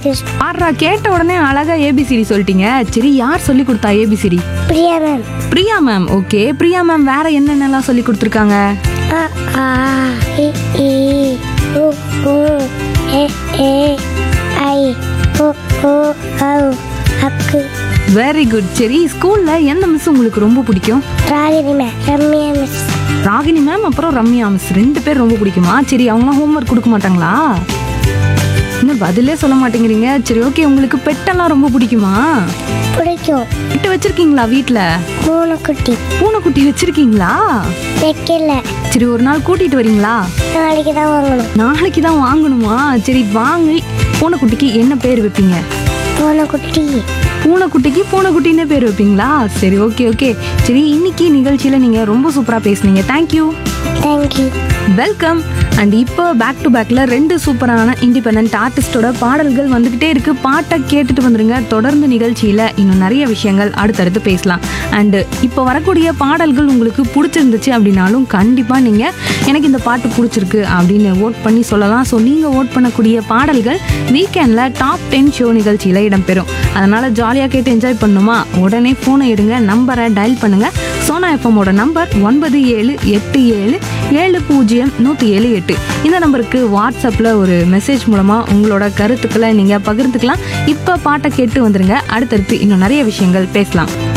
கிருஷ்ண ஆர்ரா கேட்ட உடனே அழகா ஏபிசிடி சொல்லிட்டீங்க சரி யார் சொல்லி கொடுத்தா A B C D Priya ma'am Priya ma'am okay Priya ma'am வேற என்னென்னலாம் சொல்லி கொடுத்துருக்காங்க அ ஆ இ ஈ உ உ எ ஏ ஐ ஓ ஓ ஔ அக்கு வெரி குட் சரி ஸ்கூல்ல எந்த மிஸ் உங்களுக்கு ரொம்ப பிடிக்கும் Ragini ma'am Ramya miss Ragini ma'am அப்புறம் ரம்யா மிஸ் ரெண்டு பேர் ரொம்ப பிடிக்குமா சரி அவங்களாம் ஹோம்ஒர்க் கொடுக்க மாட்டாங்களா இன்னும் பதிலே சொல்ல மாட்டேங்கிறீங்க சரி ஓகே உங்களுக்கு பெட்டெல்லாம் ரொம்ப பிடிக்குமா பிடிக்கும் பெட்டு வச்சிருக்கீங்களா வீட்ல மூணு குட்டி பூனைக்குட்டி வச்சிருக்கீங்களா வைக்கல சரி ஒரு நாள் கூட்டிட்டு வரீங்களா நாளைக்கு தான் வாங்கணும் நாளைக்கு தான் வாங்கணுமா சரி வாங்கி பூனைக்குட்டிக்கு என்ன பேர் வைப்பீங்க பூனை குட்டி பூனைக்குட்டிக்கு பூனைக்குட்டின்னு பேர் வைப்பீங்களா சரி ஓகே ஓகே சரி இன்னைக்கு நிகழ்ச்சியில நீங்க ரொம்ப சூப்பரா பேசுனீங்க தேங்க்யூ தேங்க்யூ வெல்கம் அண்ட் இப்போ பேக் டு பேக்ல ரெண்டு சூப்பரான இண்டிபெண்ட் ஆர்டிஸ்டோட பாடல்கள் வந்துகிட்டே இருக்கு பாட்டை கேட்டுட்டு வந்துருங்க தொடர்ந்து நிகழ்ச்சியில இன்னும் நிறைய விஷயங்கள் அடுத்தடுத்து பேசலாம் அண்ட் இப்போ வரக்கூடிய பாடல்கள் உங்களுக்கு பிடிச்சிருந்துச்சு அப்படின்னாலும் கண்டிப்பா நீங்க எனக்கு இந்த பாட்டு பிடிச்சிருக்கு அப்படின்னு ஓட் பண்ணி சொல்லலாம் ஸோ நீங்க ஓட் பண்ணக்கூடிய பாடல்கள் வீக்கெண்ட்ல டாப் டென் ஷோ நிகழ்ச்சியில இடம்பெறும் அதனால ஜாலியாக கேட்டு என்ஜாய் பண்ணுமா உடனே ஃபோனை எடுங்க நம்பரை டயல் பண்ணுங்க சோனா எஃப்எம்மோட நம்பர் ஒன்பது ஏழு எட்டு ஏழு ஏழு பூஜ்ஜியம் நூற்றி ஏழு எட்டு இந்த நம்பருக்கு வாட்ஸ்அப்பில் ஒரு மெசேஜ் மூலமாக உங்களோட கருத்துக்களை நீங்கள் பகிர்ந்துக்கலாம் இப்போ பாட்டை கேட்டு வந்துருங்க அடுத்தடுத்து இன்னும் நிறைய விஷயங்கள் பேசலாம்